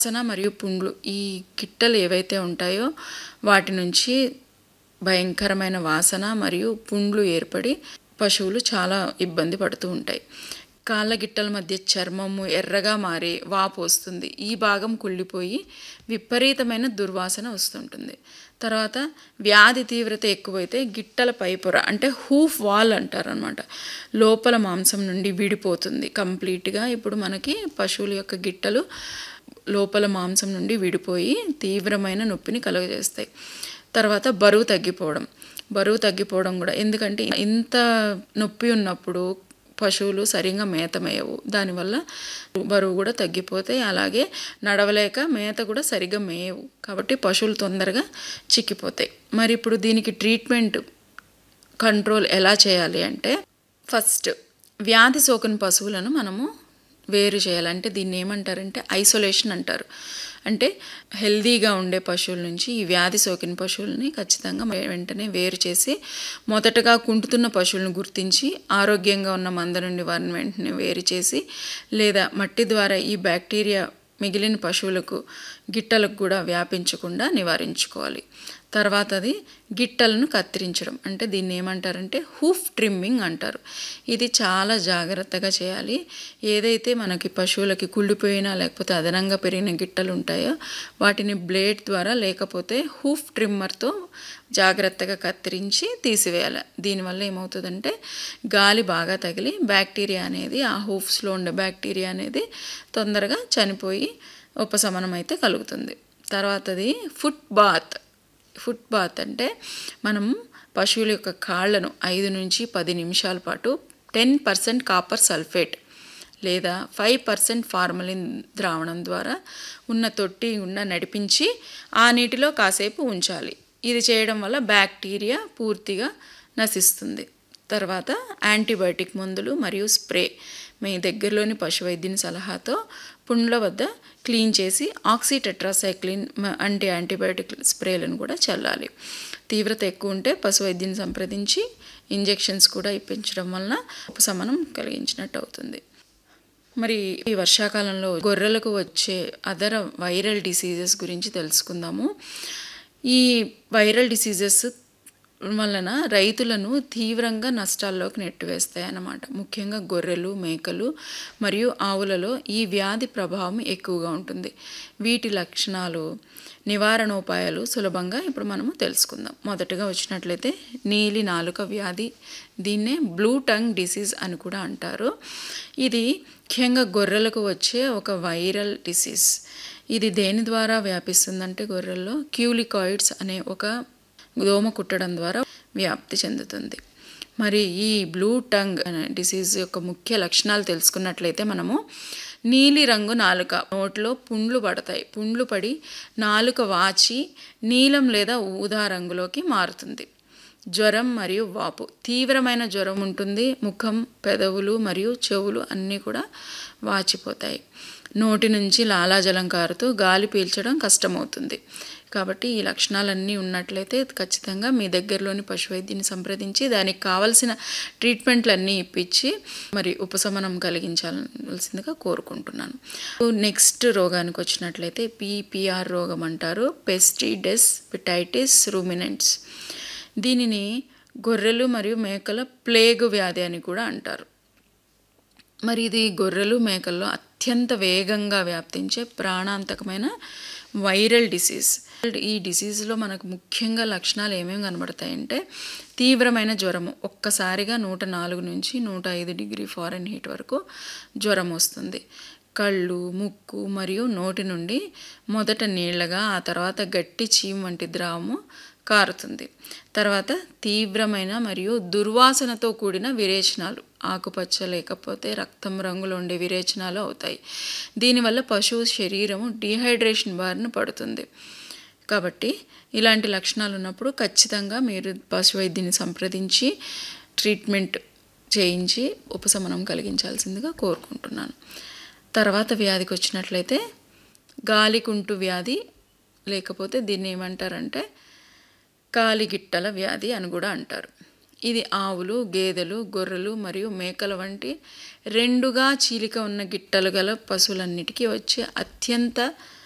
వాసన మరియు పుండ్లు ఈ గిట్టలు ఏవైతే ఉంటాయో వాటి నుంచి భయంకరమైన వాసన మరియు పుండ్లు ఏర్పడి పశువులు చాలా ఇబ్బంది పడుతూ ఉంటాయి కాళ్ళ గిట్టల మధ్య చర్మము ఎర్రగా మారి వాపు వస్తుంది ఈ భాగం కుళ్ళిపోయి విపరీతమైన దుర్వాసన వస్తుంటుంది తర్వాత వ్యాధి తీవ్రత ఎక్కువైతే గిట్టల పైపొర అంటే హూఫ్ వాల్ అంటారనమాట లోపల మాంసం నుండి విడిపోతుంది కంప్లీట్గా ఇప్పుడు మనకి పశువుల యొక్క గిట్టలు లోపల మాంసం నుండి విడిపోయి తీవ్రమైన నొప్పిని కలుగజేస్తాయి తర్వాత బరువు తగ్గిపోవడం బరువు తగ్గిపోవడం కూడా ఎందుకంటే ఇంత నొప్పి ఉన్నప్పుడు పశువులు సరిగా మేత మేయవు దానివల్ల బరువు కూడా తగ్గిపోతాయి అలాగే నడవలేక మేత కూడా సరిగ్గా మేయవు కాబట్టి పశువులు తొందరగా చిక్కిపోతాయి మరి ఇప్పుడు దీనికి ట్రీట్మెంట్ కంట్రోల్ ఎలా చేయాలి అంటే ఫస్ట్ వ్యాధి సోకిన పశువులను మనము వేరు చేయాలంటే దీన్ని ఏమంటారంటే ఐసోలేషన్ అంటారు అంటే హెల్దీగా ఉండే పశువుల నుంచి ఈ వ్యాధి సోకిన పశువులని ఖచ్చితంగా వెంటనే వేరు చేసి మొదటగా కుంటుతున్న పశువులను గుర్తించి ఆరోగ్యంగా ఉన్న మంద నుండి వారిని వెంటనే వేరు చేసి లేదా మట్టి ద్వారా ఈ బ్యాక్టీరియా మిగిలిన పశువులకు గిట్టలకు కూడా వ్యాపించకుండా నివారించుకోవాలి తర్వాత అది గిట్టలను కత్తిరించడం అంటే దీన్ని ఏమంటారంటే హూఫ్ ట్రిమ్మింగ్ అంటారు ఇది చాలా జాగ్రత్తగా చేయాలి ఏదైతే మనకి పశువులకి కుళ్ళిపోయినా లేకపోతే అదనంగా పెరిగిన గిట్టలు ఉంటాయో వాటిని బ్లేడ్ ద్వారా లేకపోతే హూఫ్ ట్రిమ్మర్తో జాగ్రత్తగా కత్తిరించి తీసివేయాలి దీనివల్ల ఏమవుతుందంటే గాలి బాగా తగిలి బ్యాక్టీరియా అనేది ఆ హూఫ్స్లో ఉండే బ్యాక్టీరియా అనేది తొందరగా చనిపోయి ఉపశమనం అయితే కలుగుతుంది తర్వాతది ఫుట్ బాత్ ఫుట్ బాత్ అంటే మనం పశువుల యొక్క కాళ్ళను ఐదు నుంచి పది నిమిషాల పాటు టెన్ పర్సెంట్ కాపర్ సల్ఫేట్ లేదా ఫైవ్ పర్సెంట్ ఫార్మలిన్ ద్రావణం ద్వారా ఉన్న తొట్టి గుండా నడిపించి ఆ నీటిలో కాసేపు ఉంచాలి ఇది చేయడం వల్ల బ్యాక్టీరియా పూర్తిగా నశిస్తుంది తర్వాత యాంటీబయాటిక్ మందులు మరియు స్ప్రే మీ దగ్గరలోని పశు వైద్యుని సలహాతో పుండ్ల వద్ద క్లీన్ చేసి ఆక్సిటెట్రాసైక్లిన్ అంటే యాంటీబయాటిక్ స్ప్రేలను కూడా చల్లాలి తీవ్రత ఎక్కువ ఉంటే పశు వైద్యుని సంప్రదించి ఇంజెక్షన్స్ కూడా ఇప్పించడం వలన ఉపశమనం కలిగించినట్టు అవుతుంది మరి ఈ వర్షాకాలంలో గొర్రెలకు వచ్చే అదర్ వైరల్ డిసీజెస్ గురించి తెలుసుకుందాము ఈ వైరల్ డిసీజెస్ వలన రైతులను తీవ్రంగా నష్టాల్లోకి నెట్టివేస్తాయి అన్నమాట ముఖ్యంగా గొర్రెలు మేకలు మరియు ఆవులలో ఈ వ్యాధి ప్రభావం ఎక్కువగా ఉంటుంది వీటి లక్షణాలు నివారణోపాయాలు సులభంగా ఇప్పుడు మనము తెలుసుకుందాం మొదటగా వచ్చినట్లయితే నీలి నాలుక వ్యాధి దీన్నే బ్లూ టంగ్ డిసీజ్ అని కూడా అంటారు ఇది ముఖ్యంగా గొర్రెలకు వచ్చే ఒక వైరల్ డిసీజ్ ఇది దేని ద్వారా వ్యాపిస్తుందంటే గొర్రెల్లో క్యూలికాయిడ్స్ అనే ఒక దోమ కుట్టడం ద్వారా వ్యాప్తి చెందుతుంది మరి ఈ బ్లూ టంగ్ అనే డిసీజ్ యొక్క ముఖ్య లక్షణాలు తెలుసుకున్నట్లయితే మనము నీలి రంగు నాలుక నోట్లో పుండ్లు పడతాయి పుండ్లు పడి నాలుక వాచి నీలం లేదా ఊదా రంగులోకి మారుతుంది జ్వరం మరియు వాపు తీవ్రమైన జ్వరం ఉంటుంది ముఖం పెదవులు మరియు చెవులు అన్నీ కూడా వాచిపోతాయి నోటి నుంచి లాలాజలం కారుతూ గాలి పీల్చడం కష్టమవుతుంది కాబట్టి ఈ లక్షణాలన్నీ ఉన్నట్లయితే ఖచ్చితంగా మీ దగ్గరలోని పశువైద్యుని సంప్రదించి దానికి కావలసిన ట్రీట్మెంట్లన్నీ ఇప్పించి మరి ఉపశమనం కలిగించాల్సిందిగా కోరుకుంటున్నాను నెక్స్ట్ రోగానికి వచ్చినట్లయితే పీపీఆర్ రోగం అంటారు పెస్టిడెస్ పిటైటిస్ రూమినెంట్స్ దీనిని గొర్రెలు మరియు మేకల ప్లేగు వ్యాధి అని కూడా అంటారు మరి ఇది గొర్రెలు మేకల్లో అత్యంత వేగంగా వ్యాప్తించే ప్రాణాంతకమైన వైరల్ డిసీజ్ ఈ డిసీజ్లో మనకు ముఖ్యంగా లక్షణాలు ఏమేమి కనబడతాయంటే తీవ్రమైన జ్వరము ఒక్కసారిగా నూట నాలుగు నుంచి నూట ఐదు డిగ్రీ ఫారెన్ హీట్ వరకు జ్వరం వస్తుంది కళ్ళు ముక్కు మరియు నోటి నుండి మొదట నీళ్ళగా ఆ తర్వాత గట్టి చీమ్ వంటి ద్రావము కారుతుంది తర్వాత తీవ్రమైన మరియు దుర్వాసనతో కూడిన విరేచనాలు ఆకుపచ్చ లేకపోతే రక్తం రంగులో ఉండే విరేచనాలు అవుతాయి దీనివల్ల పశువు శరీరము డీహైడ్రేషన్ బారిన పడుతుంది కాబట్టి ఇలాంటి లక్షణాలు ఉన్నప్పుడు ఖచ్చితంగా మీరు పశు వైద్యుని సంప్రదించి ట్రీట్మెంట్ చేయించి ఉపశమనం కలిగించాల్సిందిగా కోరుకుంటున్నాను తర్వాత వ్యాధికి వచ్చినట్లయితే గాలికుంటు వ్యాధి లేకపోతే దీన్ని ఏమంటారంటే కాలిగిట్టల వ్యాధి అని కూడా అంటారు ఇది ఆవులు గేదెలు గొర్రెలు మరియు మేకల వంటి రెండుగా చీలిక ఉన్న గిట్టలు గల పశువులన్నిటికీ వచ్చే అత్యంత